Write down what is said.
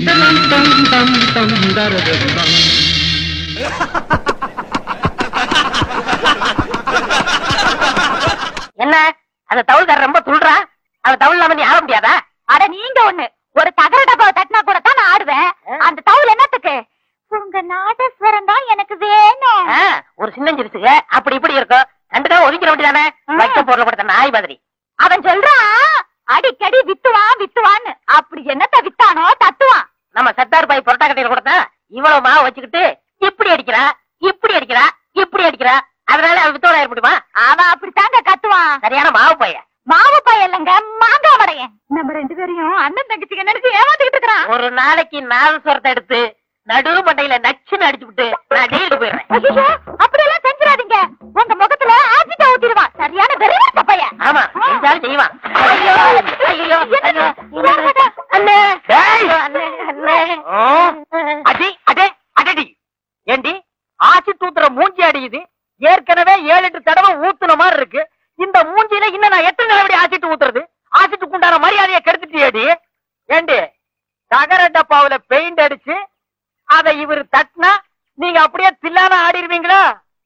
என்ன அந்த தவுள்காரர் ரொம்ப துள்றா அந்த தவுள் இல்லாம நீ ஆட முடியாதா அட நீங்க ஒண்ணு ஒரு தகர டப்பாவை தட்டினா கூட தான் நான் ஆடுவேன் அந்த தவுல் என்னத்துக்கு உங்க நாதஸ்வரம் தான் எனக்கு வேணும் ஆ, ஒரு சின்னஞ்சிரிச்சுங்க அப்படி இப்படி இருக்கும் கண்டுக்காம ஒதுக்கிற வேண்டியதானே ஆ. வைக்க பொருள் படுத்த நாய் மாதிரி அவன் சொல்றான் அடிக்கடி வித்துவான் வித்துவான்னு அப்படி என்னத்த வித்தானோ தத்துவான் நம்ம சத்தார் பாய் புரட்டா கட்டையில கொடுத்தா இவ்வளவு மாவு வச்சுக்கிட்டு இப்படி அடிக்கிறா இப்படி அடிக்கிறா இப்படி அடிக்கிறா அதனால அவன் வித்தோட ஏற்படுமா அவன் அப்படித்தாங்க கத்துவான் சரியான மாவு பையன் மாவு பையன் இல்லைங்க மாங்காய் வடையன் நம்ம ரெண்டு பேரையும் அண்ணன் தங்கச்சிக்கு நினைச்சு ஏமாத்திக்கிட்டு இருக்கிறான் ஒரு நாளைக்கு நாதஸ்வரத்தை எடுத்து நடு மண்டையில நச்சுன்னு அடிச்சுட்டு நான் டெய்லிக்கு போயிடுறேன் ஐயோ அப்படியெல்லாம் செஞ்சிடாதீங்க உங்க முகத்துல ஆசிட்ட ஊத்திடுவான் சரியான வெறியாட்ட பையன் ஆமா செஞ்சாலும் செய்வான் ஐயோ, ஐயோ, என்ன? ஐயோ, அண்ணே ஐயோ, அண்ணே, அண்ணே. அடி அடே அடடி ஏண்டி ஆசி தூத்துற மூஞ்சி அடியுது ஏற்கனவே ஏழு எட்டு தடவை ஊத்துன மாதிரி இருக்கு இந்த மூஞ்சில இன்னும் நான் எத்தனை நிலவடி ஆசிட்டு ஊத்துறது ஆசிட்டுக்கு உண்டான மரியாதையை கெடுத்துட்டியேடி ஏண்டி தகர டப்பாவுல பெயிண்ட் அடிச்சு அதை இவர் தட்டினா நீங்க அப்படியே தில்லான ஆடிடுவீங்களா